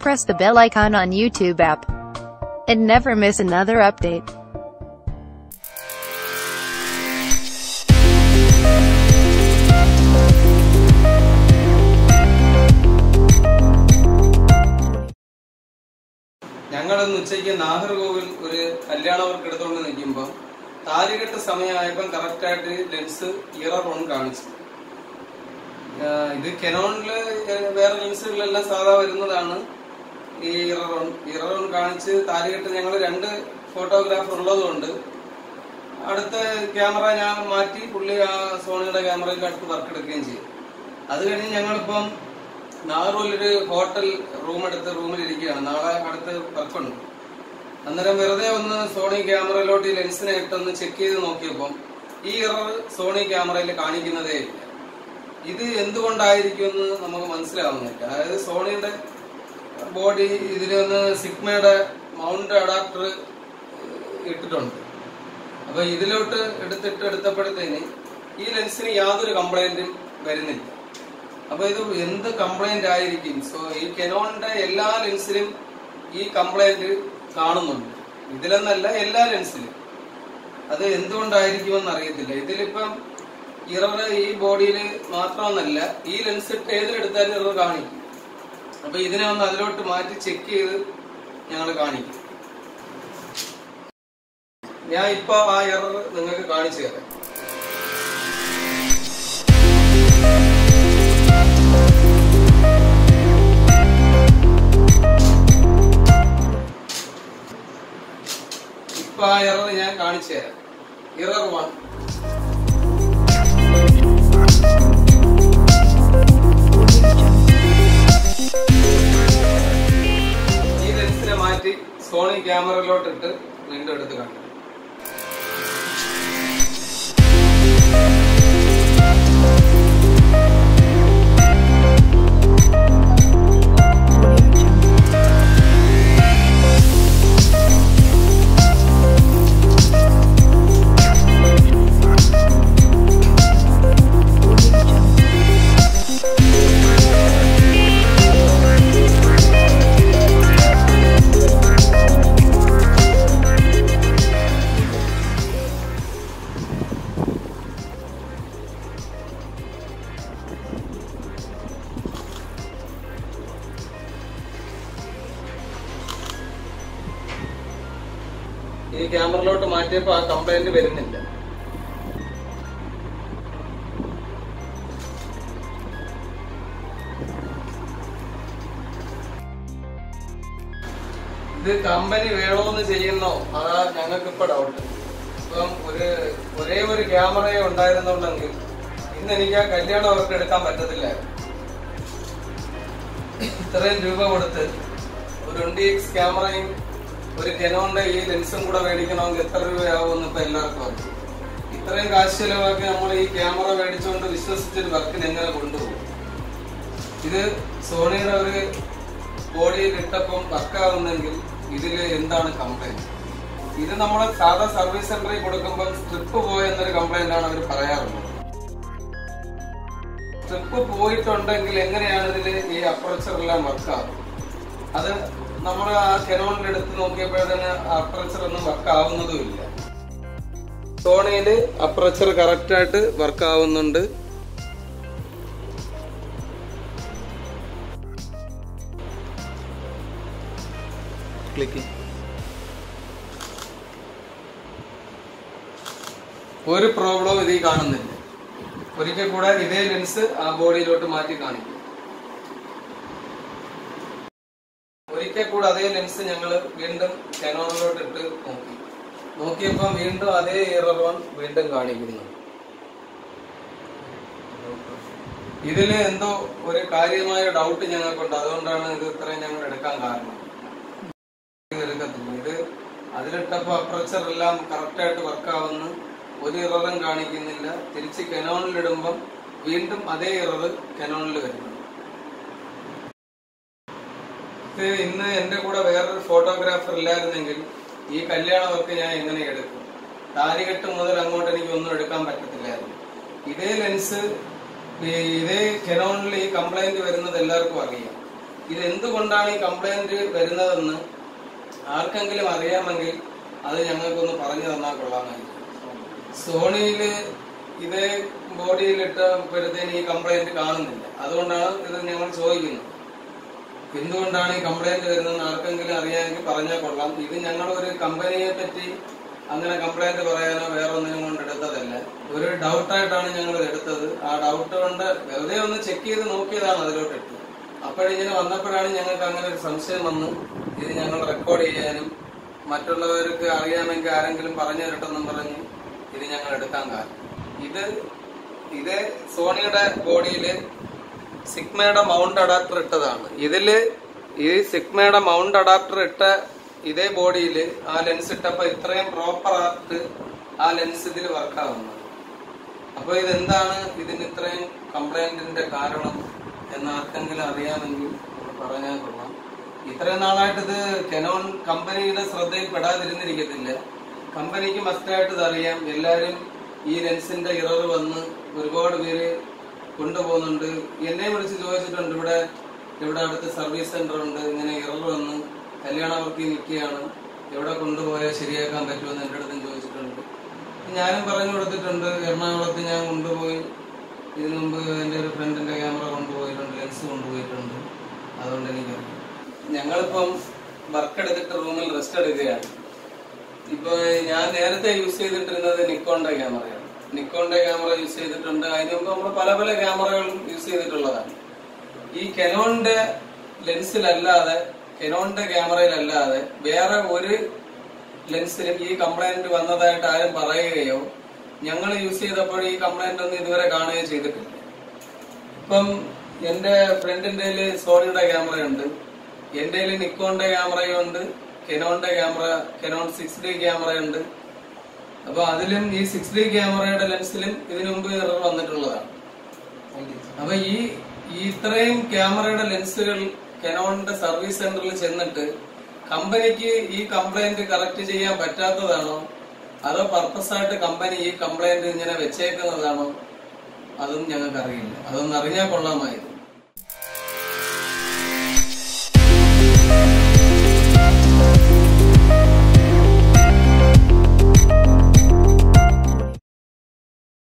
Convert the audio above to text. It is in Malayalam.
press the bell icon on YouTube app and never miss another update. ഞങ്ങളിന്ന് ഉച്ചയ്ക്ക് നാഗർകോവിൽ ഒരു കല്യാണ വർക്ക് എടുത്തുകൊണ്ട് നിൽക്കുമ്പോൾ താലികെട്ട് സമയമായപ്പോൾ കറക്റ്റായിട്ട് ലെൻസ് ഇറർ ഓൺ കാണിച്ചു ആഹ് ഇത് കെനോണില് വേറെ ലെൻസുകളിലെല്ലാം സാധാ വരുന്നതാണ് ഈ ഇറർ ഓൺ ഇറർ ഓൺ കാണിച്ച് താലികെട്ട് ഞങ്ങൾ രണ്ട് ഫോട്ടോഗ്രാഫർ ഉള്ളതുകൊണ്ട് അടുത്ത ക്യാമറ ഞാൻ മാറ്റി പുള്ളി ആ സോണിയുടെ ക്യാമറയിൽ അടുത്ത് വർക്ക് എടുക്കുകയും ചെയ്തു അത് കഴിഞ്ഞ് ഞങ്ങളിപ്പം നാഗർകോവിലൊരു ഹോട്ടൽ റൂം എടുത്ത് റൂമിൽ ഇരിക്കുകയാണ് നാളെ അടുത്ത് വർക്കുണ്ട് അന്നേരം വെറുതെ ഒന്ന് സോണി ക്യാമറയിലോട്ട് ഈ ലെൻസിനെ ഇട്ടൊന്ന് ചെക്ക് ചെയ്ത് നോക്കിയപ്പം ഈ ഇറർ സോണി ക്യാമറയിൽ കാണിക്കുന്നതേ ഇല്ല ഇത് എന്തുകൊണ്ടായിരിക്കും എന്ന് നമുക്ക് മനസ്സിലാവുന്നില്ല അതായത് സോണിയുടെ ബോഡി ഇതിലൊന്ന് സിഗ്മയുടെ മൗണ്ട് അഡാപ്റ്റർ ഇട്ടിട്ടുണ്ട് അപ്പൊ ഇതിലോട്ട് എടുത്തിട്ട് എടുത്തപ്പോഴത്തേന് ഈ ലെൻസിന് യാതൊരു കംപ്ലൈന്റും വരുന്നില്ല അപ്പൊ ഇത് എന്ത് കംപ്ലൈന്റ് ആയിരിക്കും സോ ഈ കെനോണിന്റെ എല്ലാ ലെൻസിലും ഈ കംപ്ലൈന്റ് കാണുന്നുണ്ട് ഇതിലെന്നല്ല എല്ലാ ലെൻസിലും അത് എന്തുകൊണ്ടായിരിക്കുമെന്ന് അറിയത്തില്ല ഇതിലിപ്പം ഇറർ ഈ ബോഡിയിൽ മാത്രമെന്നല്ല ഈ ലെൻസ് ഇട്ട് ഏതിലെടുത്താലും ഇറർ കാണിക്കും അപ്പൊ ഇതിനെ ഒന്ന് അതിലോട്ട് മാറ്റി ചെക്ക് ചെയ്ത് ഞങ്ങൾ കാണിക്കും ഞാൻ ഇപ്പൊ ആ എറർ നിങ്ങൾക്ക് കാണിച്ചു തരാം ഇപ്പൊ ആ എറർ ഞാൻ കാണിച്ചു തരാം ഇറർ വൺ ഈ ലെൻസിനെ മാറ്റി സോണി ക്യാമറയിലോട്ട് ഇട്ട് വീണ്ടും എടുത്ത് കണ്ടു ഈ ക്യാമറയിലോട്ട് മാറ്റിയപ്പോ ആ കംപ്ലൈന്റ് വരുന്നില്ല ഇത് കമ്പനി വേണോന്ന് ചെയ്യുന്നോ അതാ ഞങ്ങൾക്ക് ഇപ്പൊ ഡൗട്ട് ഇപ്പം ഒരു ഒരേ ഒരു ക്യാമറയെ ഉണ്ടായിരുന്നുള്ളെങ്കിൽ ഇന്ന് എനിക്ക് ആ കല്യാണ വർക്ക് എടുക്കാൻ പറ്റത്തില്ലായിരുന്നു ഇത്രയും രൂപ കൊടുത്ത് ഒരു ട്വന്റി എക്സ് ക്യാമറയും ഒരു കെനോന്റെ ഈ ലെൻസും കൂടെ മേടിക്കണമെങ്കിൽ എത്ര രൂപയാവുമെന്ന് ഇപ്പൊ എല്ലാവർക്കും അറിയാം ഇത്രയും കാശ് ചെലവാക്കി നമ്മൾ ഈ ക്യാമറ മേടിച്ചുകൊണ്ട് വിശ്വസിച്ചൊരു വർക്കിന് എങ്ങനെ കൊണ്ടുപോകും ഇത് സോണിയുടെ ഒരു ബോഡിയിൽ ഇട്ടപ്പം വർക്കാവുന്നെങ്കിൽ ഇതിൽ എന്താണ് കംപ്ലൈന്റ് ഇത് നമ്മൾ സാധാ സർവീസ് സെന്ററിൽ കൊടുക്കുമ്പോൾ സ്ട്രിപ്പ് പോയെന്നൊരു കംപ്ലൈന്റ് ആണ് അവർ പറയാറുള്ളത് സ്ട്രിപ്പ് പോയിട്ടുണ്ടെങ്കിൽ എങ്ങനെയാണ് ഇതിൽ ഈ അപ്പറച്ചർ എല്ലാം വർക്കാവും അത് നമ്മൾ ആ കെനോണിന്റെ അടുത്ത് നോക്കിയപ്പോഴത്തേന് അപ്പറച്ചർ ഒന്നും വർക്ക് ആവുന്നതുമില്ല സോണിയില് അപ്പറച്ചർ കറക്റ്റ് ആയിട്ട് വർക്ക് ആവുന്നുണ്ട് ക്ലിക്ക് ഒരു പ്രോബ്ലവും ഇതിൽ കാണുന്നില്ല ഒരിക്കൽ കൂടെ ഇതേ ലെൻസ് ആ ബോഡിയിലോട്ട് മാറ്റി കാണിക്കും ഒരിക്കൽ കൂടെ അതേ ലെൻസ് ഞങ്ങൾ വീണ്ടും കനോണിലോട്ട് ഇട്ട് നോക്കി നോക്കിയപ്പോൾ വീണ്ടും അതേ ഇറർ വൺ വീണ്ടും കാണിക്കുന്നു ഇതില് എന്തോ ഒരു കാര്യമായ ഡൗട്ട് ഞങ്ങൾക്കുണ്ട് അതുകൊണ്ടാണ് ഇത് ഇത്രയും ഞങ്ങൾ എടുക്കാൻ കാരണം ഇത് എടുക്കത്തില്ല ഇത് അതിലിട്ടപ്പോ അപ്രച്ചർ എല്ലാം കറക്റ്റ് ആയിട്ട് വർക്ക് ആവുന്നു ഒരു ഇററും കാണിക്കുന്നില്ല തിരിച്ച് കെനോണിൽ ഇടുമ്പം വീണ്ടും അതേ ഇറർ കെനോണിൽ വരുന്നു ഇത് ഇന്ന് എന്റെ കൂടെ വേറൊരു ഫോട്ടോഗ്രാഫർ ഇല്ലായിരുന്നെങ്കിൽ ഈ കല്യാണ വർക്ക് ഞാൻ എങ്ങനെ എടുക്കും താലികെട്ട് മുതൽ അങ്ങോട്ട് എനിക്ക് ഒന്നും എടുക്കാൻ പറ്റത്തില്ലായിരുന്നു ഇതേ ലെൻസ് ഈ ഇതേ കെനോണിൽ ഈ കംപ്ലൈന്റ് വരുന്നത് എല്ലാവർക്കും അറിയാം ഇത് എന്തുകൊണ്ടാണ് ഈ കംപ്ലൈന്റ് വരുന്നതെന്ന് ആർക്കെങ്കിലും അറിയാമെങ്കിൽ അത് ഞങ്ങൾക്കൊന്ന് പറഞ്ഞു തന്നാൽ കൊള്ളാമായിരുന്നു സോണിയില് ഇത് ബോഡിയിലിട്ടപ്പോഴത്തേന് ഈ കംപ്ലൈന്റ് കാണുന്നില്ല അതുകൊണ്ടാണ് ഇത് ഞങ്ങൾ ചോദിക്കുന്നത് എന്തുകൊണ്ടാണ് ഈ കംപ്ലൈന്റ് വരുന്നതെന്ന് ആർക്കെങ്കിലും അറിയാമെങ്കിൽ പറഞ്ഞാൽ കൊള്ളാം ഇത് ഞങ്ങൾ ഒരു കമ്പനിയെ പറ്റി അങ്ങനെ കംപ്ലൈന്റ് പറയാനോ വേറെ ഒന്നിനും കൊണ്ട് എടുത്തതല്ല ഒരു ഡൗട്ടായിട്ടാണ് ഞങ്ങൾ ഇത് എടുത്തത് ആ ഡൗട്ട് കൊണ്ട് വെറുതെ ഒന്ന് ചെക്ക് ചെയ്ത് നോക്കിയതാണ് അതിലോട്ട് ഇട്ടത് അപ്പോഴിങ്ങനെ വന്നപ്പോഴാണ് ഞങ്ങൾക്ക് അങ്ങനെ ഒരു സംശയം വന്ന് ഇത് ഞങ്ങൾ റെക്കോർഡ് ചെയ്യാനും മറ്റുള്ളവർക്ക് അറിയാമെങ്കിൽ ആരെങ്കിലും പറഞ്ഞു തരട്ടെന്നും പറഞ്ഞ് ഇത് ഞങ്ങൾ എടുക്കാൻ കാരണം ഇത് ഇത് സോണിയുടെ ബോഡിയില് സിഗ്മയുടെ മൗണ്ട് അഡാപ്റ്റർ ഇട്ടതാണ് ഇതില് ഈ സിഗ്മയുടെ മൗണ്ട് അഡാപ്റ്റർ ഇട്ട ഇതേ ബോഡിയിൽ ആ ലെൻസ് ഇട്ടപ്പോ ഇത്രയും പ്രോപ്പർ ആയിട്ട് ആ ലെൻസ് ഇതിൽ വർക്കാവുന്നത് അപ്പൊ ഇതെന്താണ് ഇതിന് ഇത്രയും കംപ്ലൈന്റിന്റെ കാരണം എന്ന് ആർക്കെങ്കിലും അറിയാമെങ്കിൽ ഒന്ന് പറഞ്ഞാൽ കൊള്ളാം ഇത്രയും നാളായിട്ട് ഇത് കെനോൺ കമ്പനിയുടെ ശ്രദ്ധയിൽ പെടാതിരുന്നിരിക്കത്തില്ല കമ്പനിക്ക് മസ്റ്റായിട്ട് ഇത് അറിയാം എല്ലാരും ഈ ലെൻസിന്റെ ഇറർ വന്ന് ഒരുപാട് പേര് കൊണ്ടുപോകുന്നുണ്ട് എന്നെ വിളിച്ച് ചോദിച്ചിട്ടുണ്ട് ഇവിടെ ഇവിടെ അടുത്ത് സർവീസ് സെന്റർ ഉണ്ട് ഇങ്ങനെ ഇറർ വന്ന് കല്യാണ വർക്ക് നിൽക്കുകയാണ് എവിടെ കൊണ്ടുപോയാൽ ശരിയാക്കാൻ പറ്റുമെന്ന് എൻ്റെ അടുത്തും ചോദിച്ചിട്ടുണ്ട് ഞാനും പറഞ്ഞു കൊടുത്തിട്ടുണ്ട് എറണാകുളത്ത് ഞാൻ കൊണ്ടുപോയി ഇതിനു മുമ്പ് എൻ്റെ ഒരു ഫ്രണ്ടിന്റെ ക്യാമറ കൊണ്ടുപോയിട്ടുണ്ട് ലെൻസ് കൊണ്ടുപോയിട്ടുണ്ട് അതുകൊണ്ട് എനിക്കറിയാം ഞങ്ങളിപ്പം വർക്ക് എടുത്തിട്ട് റൂമിൽ റെസ്റ്റ് എടുക്കുകയാണ് ഇപ്പൊ ഞാൻ നേരത്തെ യൂസ് ചെയ്തിട്ടിരുന്നത് നിക്കോണിന്റെ ക്യാമറയാണ് നിക്കോണിന്റെ ക്യാമറ യൂസ് ചെയ്തിട്ടുണ്ട് അതിന് മുമ്പ് നമ്മൾ പല പല ക്യാമറകളും യൂസ് ചെയ്തിട്ടുള്ളതാണ് ഈ കെനോണിന്റെ ലെൻസിലല്ലാതെ കെനോണിന്റെ ക്യാമറയിലല്ലാതെ വേറെ ഒരു ലെൻസിലും ഈ കംപ്ലൈന്റ് വന്നതായിട്ട് ആരും പറയുകയോ ഞങ്ങൾ യൂസ് ചെയ്തപ്പോൾ ഈ കംപ്ലൈന്റ് ഒന്നും ഇതുവരെ കാണുകയോ ചെയ്തിട്ടില്ല ഇപ്പം എന്റെ ഫ്രണ്ടിന്റെ സോണിയുടെ ക്യാമറയുണ്ട് എന്റെ നിക്കോണിന്റെ ക്യാമറയുണ്ട് കെനോണിന്റെ ക്യാമറ കെനോൺ സിക്സ് ഡി ക്യാമറയുണ്ട് അപ്പൊ അതിലും ഈ സിക്സ് ഡി ക്യാമറയുടെ ലെൻസിലും ഇതിനു മുമ്പ് എറർ വന്നിട്ടുള്ളതാണ് അപ്പൊ ഈ ഈ ഇത്രയും ക്യാമറയുടെ ലെൻസുകൾ കെനോണിന്റെ സർവീസ് സെന്ററിൽ ചെന്നിട്ട് കമ്പനിക്ക് ഈ കംപ്ലൈന്റ് കറക്റ്റ് ചെയ്യാൻ പറ്റാത്തതാണോ അതോ പർപ്പസ് ആയിട്ട് കമ്പനി ഈ കംപ്ലൈന്റ് ഇങ്ങനെ വെച്ചേക്കുന്നതാണോ അതും ഞങ്ങൾക്ക് അറിയില്ല അതൊന്നും അറിഞ്ഞാൽ കൊള്ളാമായിരുന്നു